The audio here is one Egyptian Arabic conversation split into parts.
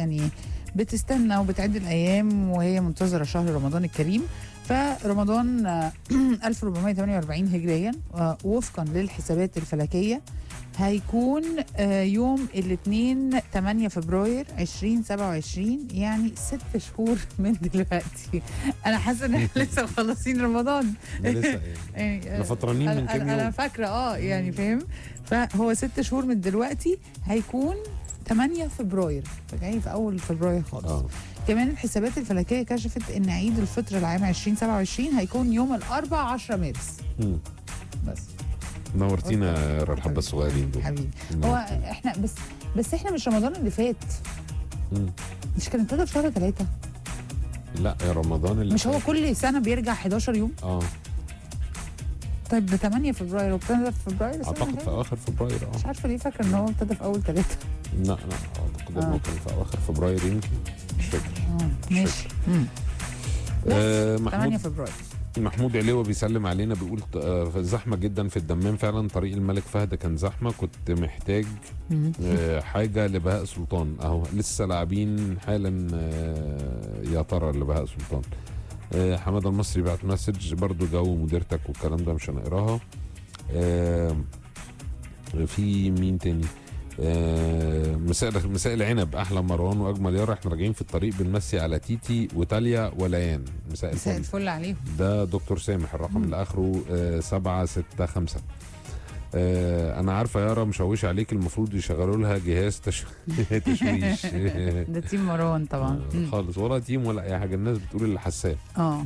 يعني بتستنى وبتعد الايام وهي منتظره شهر رمضان الكريم فرمضان آه، 1448 هجريا آه، وفقا للحسابات الفلكيه هيكون آه، يوم الاثنين 8 فبراير 2027 يعني ست شهور من دلوقتي انا حاسه ان احنا لسه مخلصين رمضان ده لسه يعني يعني احنا فطرانين من أنا- كام أنا- انا يوم فاكره اه يعني فاهم فهو ست شهور من دلوقتي هيكون 8 فبراير فجاي في اول فبراير خالص اه كمان الحسابات الفلكيه كشفت ان عيد الفطر العام 2027 هيكون يوم الاربع 10 مارس مم. بس نورتينا يا الحبه الصغيرين دول حبيبي هو نورتينا. احنا بس بس احنا مش رمضان اللي فات مم. مش كان ابتدى في شهر ثلاثة لا يا رمضان اللي مش هو فات. كل سنه بيرجع 11 يوم اه طيب ده 8 فبراير وابتدى في فبراير السنة اللي اعتقد في فاتت. اواخر فبراير اه مش عارفه ليه فاكره ان هو ابتدى في اول ثلاثة لا لا اعتقد آه. انه كان في اواخر فبراير يمكن مش فاكر ماشي مم. آه 8 محمود فبراير محمود علوة بيسلم علينا بيقول آه زحمه جدا في الدمام فعلا طريق الملك فهد كان زحمه كنت محتاج مم. آه حاجه لبهاء سلطان اهو لسه لاعبين حالا آه يا ترى لبهاء سلطان آه حماده المصري بعت مسج برضو جو مديرتك والكلام ده مش هنقراها آه في مين تاني آه مساء مساء العنب احلى مروان واجمل يارا احنا راجعين في الطريق بنمسي على تيتي وتاليا وليان مساء مساء الفل الفل عليهم ده دكتور سامح الرقم اللي اخره آه سبعة ستة خمسة آه انا عارفه يارا مشوشه عليك المفروض يشغلوا لها جهاز تش... تشويش ده تيم مروان طبعا آه، مم. خالص ولا تيم ولا اي حاجه الناس بتقول اللي حساه اه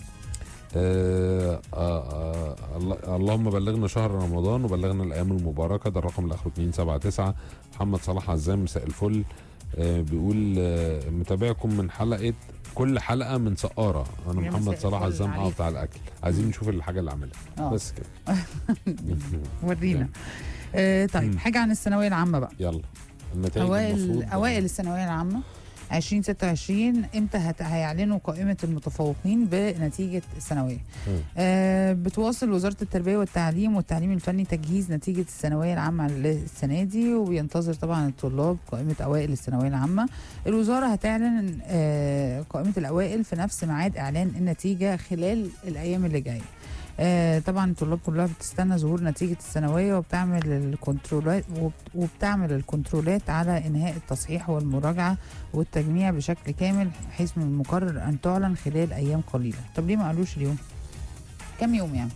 آه آه آه الله- اللهم بلغنا شهر رمضان وبلغنا الايام المباركه ده الرقم اللي اخره 279 محمد صلاح عزام مساء الفل آه بيقول آه متابعكم من حلقه كل حلقه من سقاره انا يا محمد مساء صلاح الفل عزام اه عليك. بتاع الاكل عايزين نشوف الحاجه اللي عملها اه بس كده ورينا آه طيب مم. حاجه عن الثانويه العامه بقى يلا النتائج اوائل المفروض اوائل الثانويه العامه 2026 امتى هت... هيعلنوا قائمه المتفوقين بنتيجه الثانويه مم. آه بتواصل وزاره التربيه والتعليم والتعليم الفني تجهيز نتيجه الثانويه العامه للسنه دي وبينتظر طبعا الطلاب قائمه اوائل الثانويه العامه الوزاره هتعلن آه قائمه الاوائل في نفس ميعاد اعلان النتيجه خلال الايام اللي جايه آه طبعا الطلاب كلها بتستنى ظهور نتيجة الثانوية وبتعمل الكنترولات وبت- وبتعمل الكنترولات على إنهاء التصحيح والمراجعة والتجميع بشكل كامل حيث من المقرر أن تعلن خلال أيام قليلة طب ليه ما قالوش اليوم؟ كم يوم يعني؟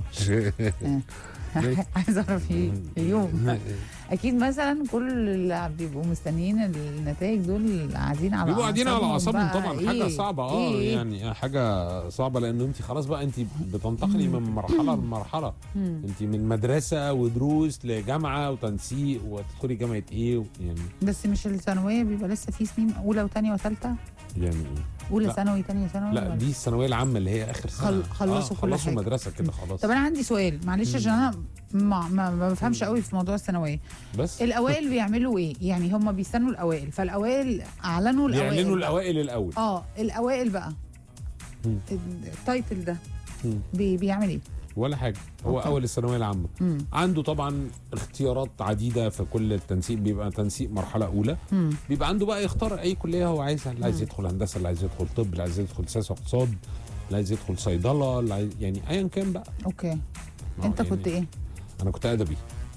ليه؟ عايز أعرف إيه اليوم اكيد مثلا كل اللي بيبقوا مستنيين النتائج دول قاعدين على بيبقوا قاعدين على أعصابهم اعصابهم بقى. طبعا حاجه إيه؟ صعبه اه إيه؟ يعني حاجه صعبه لان انت خلاص بقى انت بتنتقلي من مرحله لمرحله مم. انت من مدرسه ودروس لجامعه وتنسيق وتدخلي جامعه ايه و- يعني بس مش الثانويه بيبقى لسه في سنين اولى وثانيه وثالثه يعني اولى لا. ثانوي ثانيه ثانوي لا ولا؟ دي الثانويه العامه اللي هي اخر سنه خل- خلصوا آه كل خلصوا حاجة. المدرسه كده خلاص طب انا عندي سؤال معلش عشان انا ما, ما, ما بفهمش مم. قوي في موضوع الثانويه بس الاوائل بيعملوا ايه يعني هم بيستنوا الاوائل فالاوائل اعلنوا الاوائل بيعلنوا بقى. الاوائل الاول اه الاوائل بقى مم. التايتل ده مم. بي بيعمل ايه ولا حاجه هو أوكي. اول الثانويه العامه مم. عنده طبعا اختيارات عديده في كل التنسيق بيبقى تنسيق مرحله اولى مم. بيبقى عنده بقى يختار اي كليه هو عايزها اللي عايز مم. يدخل هندسه اللي عايز يدخل طب اللي عايز يدخل سياسه واقتصاد اللي عايز يدخل صيدله اللي عايز يعني ايا كان بقى اوكي ما هو انت يعني كنت ايه انا كنت ادبي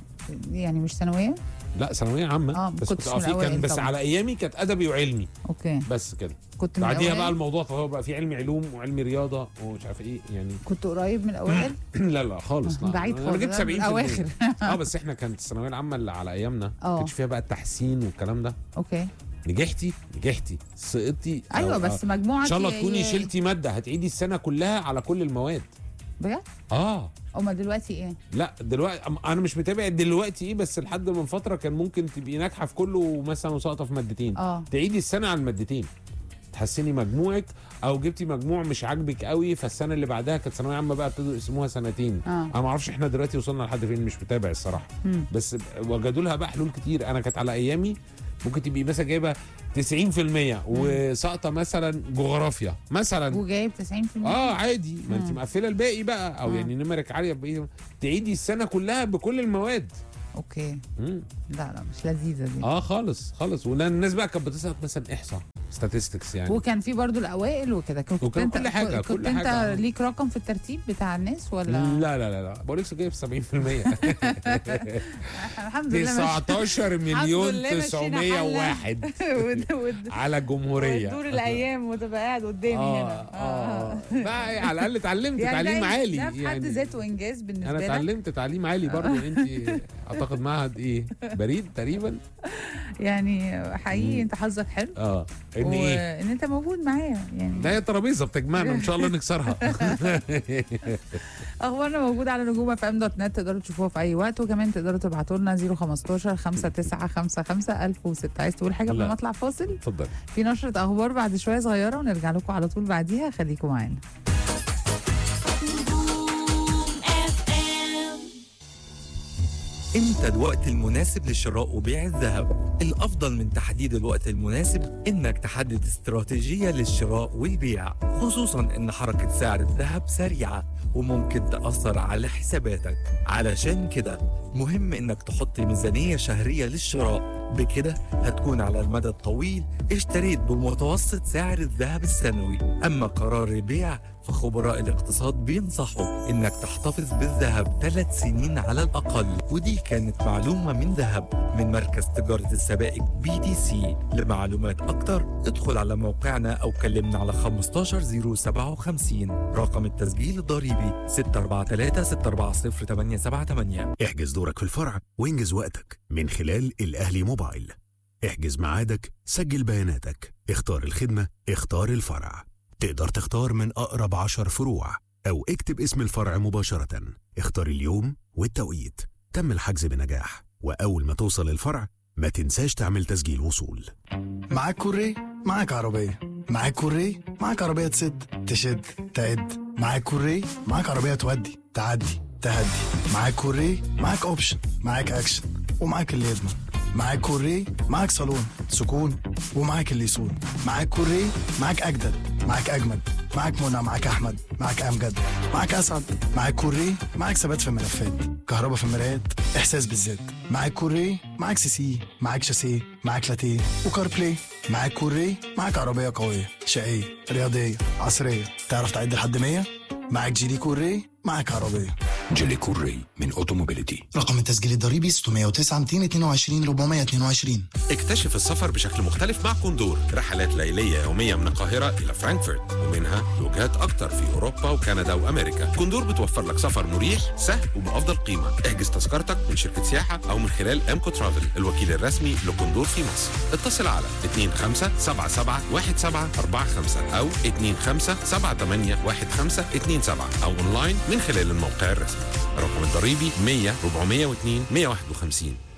يعني مش ثانويه لا ثانويه عامه آه، بس كنتش كنت من اه في كان الأوائل بس طبعاً. على ايامي كانت ادبي وعلمي اوكي بس كده كنت من بعديها بقى الأوائل؟ الموضوع طبعا بقى في علمي علوم وعلمي رياضه ومش عارف ايه يعني كنت قريب من الاوائل لا لا خالص لا بعيد انا خالص جبت 70 اواخر اه بس احنا كانت الثانويه العامه اللي على ايامنا ما آه. كانش فيها بقى التحسين والكلام ده اوكي نجحتي نجحتي سقطتي ايوه أو- بس مجموعه ان شاء الله تكوني شلتي ماده هتعيدي السنه كلها على كل المواد بجد اه هما دلوقتي ايه لا دلوقتي أم- انا مش متابع دلوقتي ايه بس لحد من فتره كان ممكن تبقي ناجحه في كله مثلا وساقطه في مادتين اه تعيدي السنه على المادتين تحسني مجموعك او جبتي مجموع مش عاجبك قوي فالسنه اللي بعدها كانت ثانويه عامه بقى ابتدوا يقسموها سنتين اه انا ما اعرفش احنا دلوقتي وصلنا لحد فين مش متابع الصراحه مم. بس وجدوا لها بقى حلول كتير انا كانت على ايامي ممكن تبقي مثلا جايبه 90% وساقطه مثلا جغرافيا مثلا وجايب 90% اه عادي ما انت مم. مقفله الباقي بقى او مم. يعني نمرك عاليه بقية تعيدي السنه كلها بكل المواد اوكي مم. لا لا مش لذيذه دي اه خالص خالص والناس بقى كانت بتسقط مثلا احصاء statistics يعني وكان في برضو الاوائل وكده كنت وكان انت كل حاجة، كنت كل انت حاجة. ليك رقم في الترتيب بتاع الناس ولا لا لا لا لا بقول لك جايب 70% الحمد لله ماشي. 19 مليون لله ماشيين 901 ود- ود- على الجمهوريه وتدور الايام وتبقى قاعد قدامي اه هنا اه بقى على الاقل اتعلمت يعني تعليم ده- عالي ده في حد ذاته انجاز بالنسبه انا لك اتعلمت تعليم عالي برضه انت اعتقد معهد ايه بريد تقريبا يعني حقيقي مم. انت حظك حلو اه ان ايه وان انت موجود معايا يعني ده هي ترابيزه بتجمعنا ان شاء الله نكسرها اخبارنا موجوده على نجوم اف ام دوت نت تقدروا تشوفوها في اي وقت وكمان تقدروا تبعتوا لنا 015 5955 1006 عايز تقول حاجه قبل لا. ما اطلع فاصل اتفضل في نشره اخبار بعد شويه صغيره ونرجع لكم على طول بعديها خليكم معانا امتى الوقت المناسب لشراء وبيع الذهب الافضل من تحديد الوقت المناسب انك تحدد استراتيجية للشراء والبيع خصوصا ان حركة سعر الذهب سريعة وممكن تأثر على حساباتك علشان كده مهم انك تحط ميزانية شهرية للشراء بكده هتكون على المدى الطويل اشتريت بمتوسط سعر الذهب السنوي اما قرار البيع فخبراء الاقتصاد بينصحوا انك تحتفظ بالذهب ثلاث سنين على الاقل ودي كانت معلومه من ذهب من مركز تجاره السبائك بي تي سي لمعلومات اكتر ادخل على موقعنا او كلمنا على 15057 رقم التسجيل الضريبي 643 640 878 احجز دورك في الفرع وانجز وقتك من خلال الأهلي موبايل احجز ميعادك سجل بياناتك اختار الخدمة اختار الفرع تقدر تختار من أقرب عشر فروع أو اكتب اسم الفرع مباشرة اختار اليوم والتوقيت تم الحجز بنجاح وأول ما توصل الفرع ما تنساش تعمل تسجيل وصول معاك كوري معاك عربية معاك كوري معاك عربية تسد تشد تعد معاك كوري معاك عربية تودي تعدي تهدي معاك كوري معاك اوبشن معاك اكشن ومعاك اللي يضمن معاك كوري معاك صالون سكون ومعاك اللي يصون معاك كوري معاك اجدد معاك اجمد معاك منى معاك احمد معاك امجد معاك اسعد معاك كوري معاك ثبات في الملفات كهرباء في المرايات احساس بالذات معاك كوري معاك سي سي معاك شاسيه معاك لاتيه وكار بلاي معاك كوري معاك عربيه قويه شقيه رياضيه عصريه تعرف تعد لحد 100 معاك جيلي كوري معاك عربيه جيلي كوري من اوتوموبيليتي رقم التسجيل الضريبي 609 222 422 اكتشف السفر بشكل مختلف مع كوندور رحلات ليلية يومية من القاهرة إلى فرانكفورت ومنها لوجهات أكتر في أوروبا وكندا وأمريكا كوندور بتوفر لك سفر مريح سهل وبأفضل قيمة احجز تذكرتك من شركة سياحة أو من خلال أمكو ترافل الوكيل الرسمي لكوندور في مصر اتصل على 25771745 أو 25781527 أو أونلاين من خلال الموقع الرسمي الرقم الضريبي 100 402 151